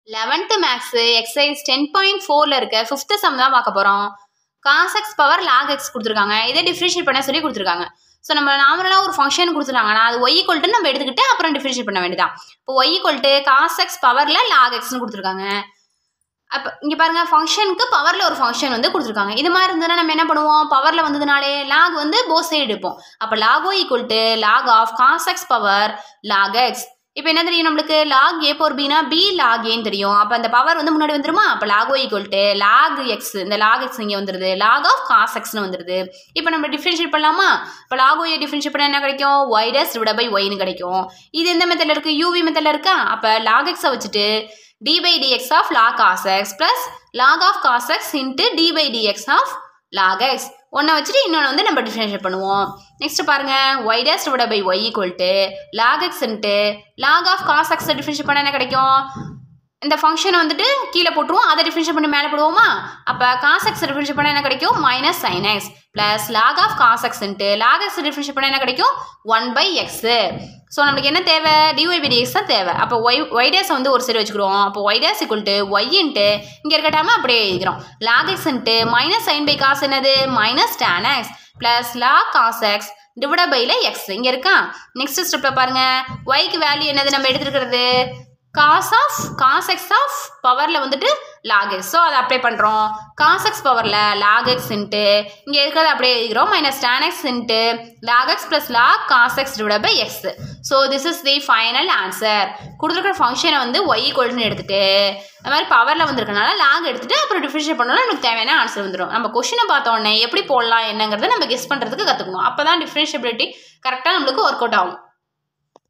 eleventh maths exercise ten point ஃபோரில் இருக்க fifth sum தான் பார்க்க போகிறோம் cos x power log x கொடுத்துருக்காங்க இதே டிஃப்ரென்ஷியேட் பண்ண சொல்லி கொடுத்துருக்காங்க ஸோ நம்ம நார்மலாக ஒரு ஃபங்க்ஷன் கொடுத்துருக்காங்கன்னா அது ஒய் ஈக்குவல்ட்டு நம்ம எடுத்துக்கிட்டு அப்புறம் டிஃப்ரென்ஷியேட் பண்ண வேண்டியதான் இப்போ ஒய் ஈக்குவல்ட்டு காஸ் எக்ஸ் பவரில் லாக் எக்ஸ்னு கொடுத்துருக்காங்க அப்போ இங்கே பாருங்கள் ஃபங்க்ஷனுக்கு பவரில் ஒரு ஃபங்க்ஷன் வந்து கொடுத்துருக்காங்க இது மாதிரி இருந்ததுன்னா நம்ம என்ன பண்ணுவோம் பவரில் வந்ததுனாலே லாக் வந்து போத் சைடு எடுப்போம் அப்போ log y equal to log of cos x power log x இப்போ என்ன தெரியும் நம்மளுக்கு லாக் ஏ போர் பினா பி லாக் ஏன்னு தெரியும் அப்போ அந்த பவர் வந்து முன்னாடி வந்துருமா அப்போ log y equal to log x இந்த லாக் எக்ஸ் இங்கே வந்துருது லாக் ஆஃப் காஸ் எக்ஸ்னு வந்துருது இப்போ நம்ம டிஃப்ரென்ஷியேட் பண்ணலாமா இப்போ லாகோ ஏ டிஃப்ரென்ஷியேட் பண்ணால் என்ன கிடைக்கும் ஒய் டேஸ் டிவைட் பை ஒய்னு கிடைக்கும் இது எந்த மெத்தடில் இருக்குது யூவி மெத்தடில் இருக்கா அப்போ லாக் எக்ஸை வச்சுட்டு d by dx of log cos x plus log of cos x into d by dx of log x ஒன்றை வச்சுட்டு இன்னொன்று வந்து நம்ம டிஃப்ரென்ஷியேட் பண்ணுவோம் நெக்ஸ்ட் பாருங்க y dash divided by y equal to log x into log of cos x differentiate பண்ண என்ன கிடைக்கும் இந்த ஃபங்க்ஷனை வந்துட்டு கீழே போட்டுருவோம் அதை டிஃப்ரென்ஷியேட் பண்ணி மேலே போடுவோமா அப்போ காஸ் எக்ஸ் டிஃப்ரென்ஷியேட் பண்ண என்ன கிடைக்கும் minus sine x plus log of cos x into log x differentiate பண்ண என்ன கிடைக்கும் ஒன் பை எக்ஸு ஸோ நம்மளுக்கு என்ன தேவை டிஒய் பை டிஎக்ஸ் தான் தேவை அப்போ ஒய் ஒய் டேஸ் வந்து ஒரு சைடு வச்சுக்கிறோம் அப்போ y dash equal to y into இங்கே இருக்கட்டாமல் அப்படியே எழுதிக்கிறோம் log x into minus sine by cos என்னது minus tan x plus log cos x divide பைல எக்ஸ் இங்கே இருக்கா நெக்ஸ்ட் ஸ்டெப்பில் பாருங்கள் ஒய்க்கு வேல்யூ என்னது நம்ம எடுத்துருக்கிறது cos of cos x of பவரில் வந்துட்டு லாக் எக்ஸ் ஸோ அதை அப்ளை பண்ணுறோம் காஸ் எக்ஸ் பவரில் லாக் எக்ஸ் இன்ட்டு இங்கே இருக்கிறத அப்படியே எழுதிக்கிறோம் minus tan x into log X plus log cos x divide by x so this is the final answer கொடுத்துருக்கிற ஃபங்க்ஷனை வந்து ஒய் ஈக்குவல்னு எடுத்துகிட்டு அது மாதிரி பவரில் வந்திருக்கனால லாக் எடுத்துகிட்டு அப்புறம் டிஃப்ரென்ஷியேட் பண்ணோம்னா நமக்கு தேவையான ஆன்சர் வந்துடும் நம்ம கொஷினை பார்த்தோன்னே எப்படி போடலாம் என்னங்கிறத நம்ம கெஸ் பண்ணுறதுக்கு கற்றுக்கணும் அப்போ தான் டிஃப்ரென்ஷியபிலிட்டி கரெக்டாக நம்மளுக்கு ஒர்க் அவுட் ஆகும்